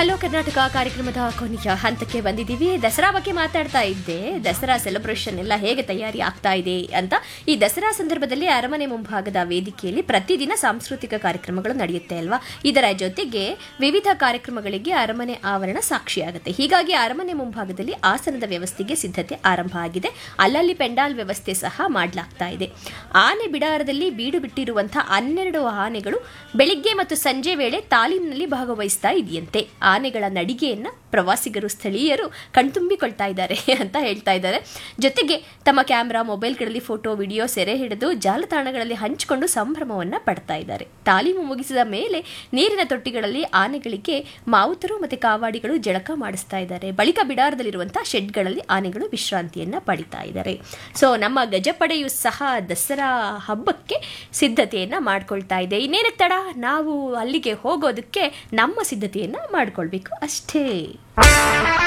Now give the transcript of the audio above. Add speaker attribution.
Speaker 1: hello Karnataka ಕಾರ್ಯಕ್ರಮದ ಕೊನೆಯ ಹಂತಕ್ಕೆ ಬಂದಿದ್ದೀವಿ ದಸರಾ ಬಗ್ಗೆ ಮಾತಾಡ್ತಾ ಇದ್ದೆ ದಸರಾ ಸೆಲೆಬ್ರೇಷನ್ ಎಲ್ಲ ಹೇಗೆ ತಯಾರಿ ಆಗ್ತಾ ಇದೆ ಅಂತ ಈ ದಸರಾ ಸಂದರ್ಭದಲ್ಲಿ ಅರಮನೆ ಮುಂಭಾಗದ ವೇದಿಕೆಯಲ್ಲಿ ಪ್ರತಿದಿನ ಸಾಂಸ್ಕೃತಿಕ ಕಾರ್ಯಕ್ರಮಗಳು ನಡೆಯುತ್ತೆ ಅಲ್ವಾ ಇದರ ಜೊತೆಗೆ ವಿವಿಧ ಕಾರ್ಯಕ್ರಮಗಳಿಗೆ ಅರಮನೆ ಆವರಣ ಸಾಕ್ಷಿಯಾಗುತ್ತೆ ಹೀಗಾಗಿ ಅರಮನೆ ಮುಂಭಾಗದಲ್ಲಿ ಆಸನದ ವ್ಯವಸ್ಥೆಗೆ ಸಿದ್ಧತೆ ಆರಂಭ ಆಗಿದೆ ಅಲ್ಲಲ್ಲಿ ಪೆಂಡಾಲ್ ವ್ಯವಸ್ಥೆ ಸಹ ಮಾಡಲಾಗ್ತಾ ಇದೆ ಆನೆ ಬಿಡಾರದಲ್ಲಿ ಬೀಡು ಬಿಟ್ಟಿರುವಂತಹ ಹನ್ನೆರಡು ಆನೆಗಳು ಬೆಳಿಗ್ಗೆ ಮತ್ತು ಸಂಜೆ ವೇಳೆ ತಾಲೀಮಿನಲ್ಲಿ ಭಾಗವಹಿಸ್ತಾ ಇದೆಯಂತೆ ಆನೆಗಳ ನಡಿಗೆಯನ್ನ ಪ್ರವಾಸಿಗರು ಸ್ಥಳೀಯರು ಕಣ್ತುಂಬಿಕೊಳ್ತಾ ಇದ್ದಾರೆ ಅಂತ ಹೇಳ್ತಾ ಇದ್ದಾರೆ ಜೊತೆಗೆ ತಮ್ಮ ಕ್ಯಾಮೆರಾ ಮೊಬೈಲ್ಗಳಲ್ಲಿ ಫೋಟೋ ವಿಡಿಯೋ ಸೆರೆ ಹಿಡಿದು ಜಾಲತಾಣಗಳಲ್ಲಿ ಹಂಚಿಕೊಂಡು ಸಂಭ್ರಮವನ್ನ ಪಡ್ತಾ ಇದ್ದಾರೆ ತಾಲೀಮು ಮುಗಿಸಿದ ಮೇಲೆ ನೀರಿನ ತೊಟ್ಟಿಗಳಲ್ಲಿ ಆನೆಗಳಿಗೆ ಮಾವುತರು ಮತ್ತೆ ಕಾವಾಡಿಗಳು ಜಳಕ ಮಾಡಿಸ್ತಾ ಇದ್ದಾರೆ ಬಳಿಕ ಬಿಡಾರದಲ್ಲಿರುವಂತಹ ಶೆಡ್ಗಳಲ್ಲಿ ಆನೆಗಳು ವಿಶ್ರಾಂತಿಯನ್ನ ಪಡಿತಾ ಇದ್ದಾರೆ ಸೊ ನಮ್ಮ ಗಜಪಡೆಯು ಸಹ ದಸರಾ ಹಬ್ಬಕ್ಕೆ ಸಿದ್ಧತೆಯನ್ನ ಮಾಡ್ಕೊಳ್ತಾ ಇದೆ ಇನ್ನೇನಕ್ಕೆ ತಡ ನಾವು ಅಲ್ಲಿಗೆ ಹೋಗೋದಕ್ಕೆ ನಮ್ಮ ಸಿದ್ಧತೆಯನ್ನ ಮಾಡ್ಕೊಳ್ಬೇಕು ಅಷ್ಟೇ